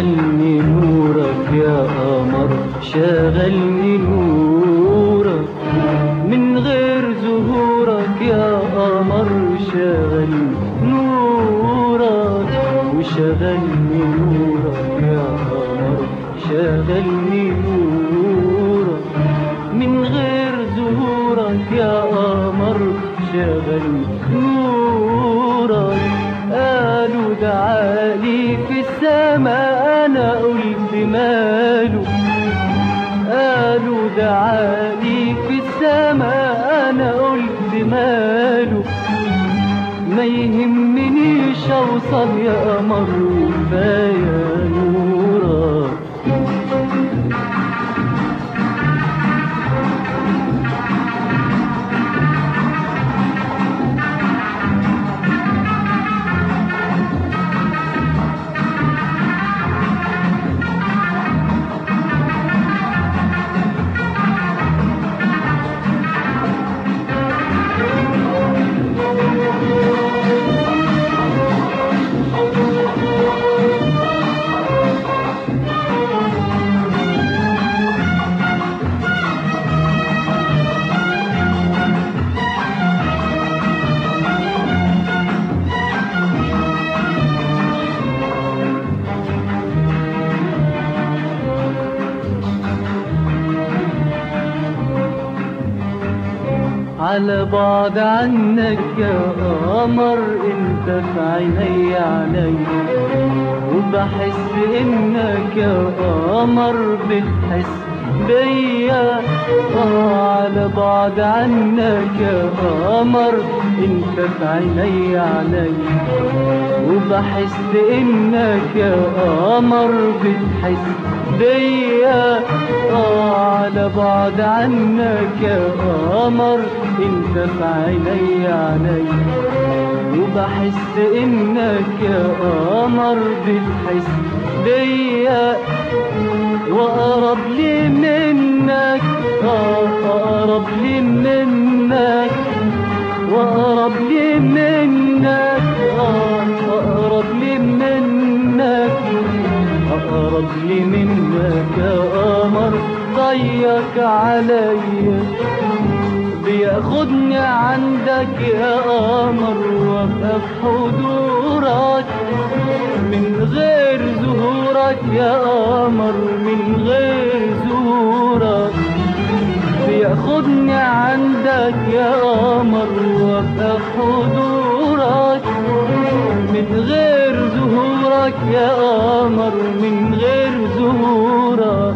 شغلني نورك يا قمر شغلني نورك من غير ظهورك يا قمر شغلني نورك وشغلني نورك يا قمر شغلني نورك من غير ظهورك يا قمر شغلني نورك قالوا تعالي في السماء انا قلت ماله قالوا تعالي في السماء انا قلت ماله ما يهمنيش اوصل يا قمر وكفايه نورك على بعد عنك يا قمر انت في عيني علي وبحس انك يا قمر بتحس بيا آه على بعد عنك يا قمر انت في عيني علي وبحس انك يا قمر بتحس بيا آه على بعد عنك يا قمر انت في عيني علي وبحس انك يا قمر بتحس بيا واقرب لي منك آه اقرب لي منك واقرب لي منك آه اقرب لي منك اقرب لي منك يا قمر ضيق عليا بياخدني عندك يا قمر وابقى في حضورك من غير ظهورك يا قمر من غير ظهورك بياخدني عندك يا قمر وابقى في حضورك من غير ظهورك يا قمر من غير ظهورك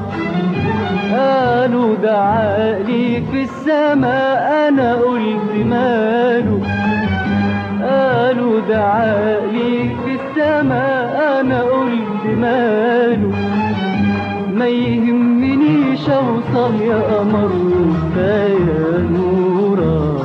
قالوا ده عقلي في السماء انا قلت ماله قالوا ده عقلي في السماء انا قلت ماله ما يهمنيش اوصل يا قمر وكفايه نورك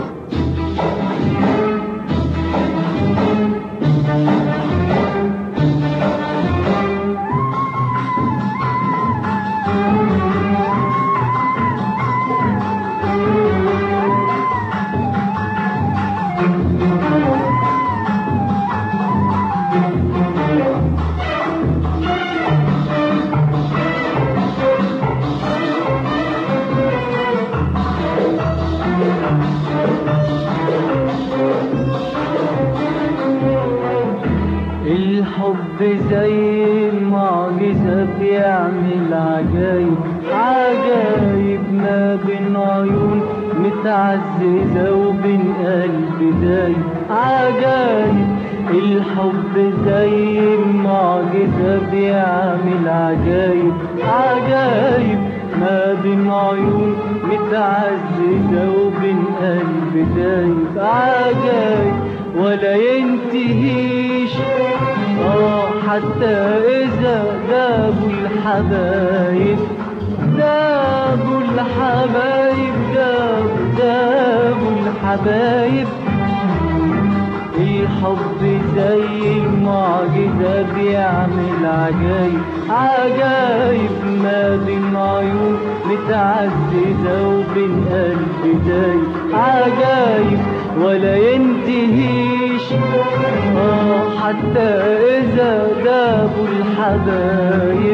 الحب زي المعجزة بيعمل عجايب عجايب ما بين عيون متعززة وبين قلب دايب عجايب الحب زي المعجزة بيعمل عجايب عجايب ما بين عيون متعززة وبين قلب دايب عجايب ولا ينتهيش اه حتى اذا دابوا الحبايب دابوا الحبايب دابوا دابوا الحبايب الحب زي المعجزة بيعمل عجايب عجايب ما بين عيون متعززة وبين قلب دايب عجايب ولا ينتهيش آه حتى إذا دابوا الحبايب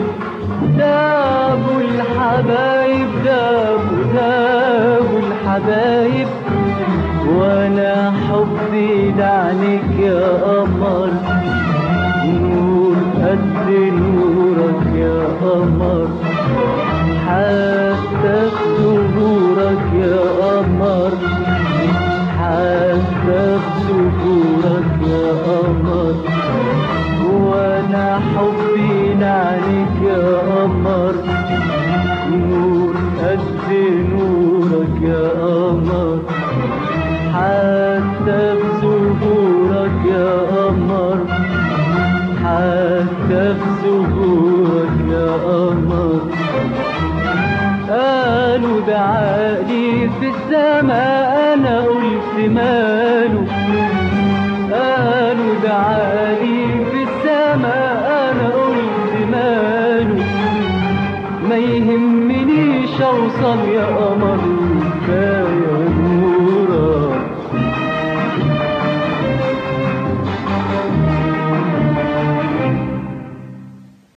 الحبايب دابوا دابوا الحبايب وانا حبي لعنك يا قمر نور قد نورك يا قمر حتى في ظهورك يا قمر حتى في ظهورك يا قمر وانا حبي لعنك يا قمر نور قد نورك يا قمر حتى في ظهورك يا قمر حتى في ظهورك يا قمر قالوا دعالي في السماء انا قلت ماله قالوا دعالي في السماء انا قلت ماله ما يهمنيش اوصل يا قمر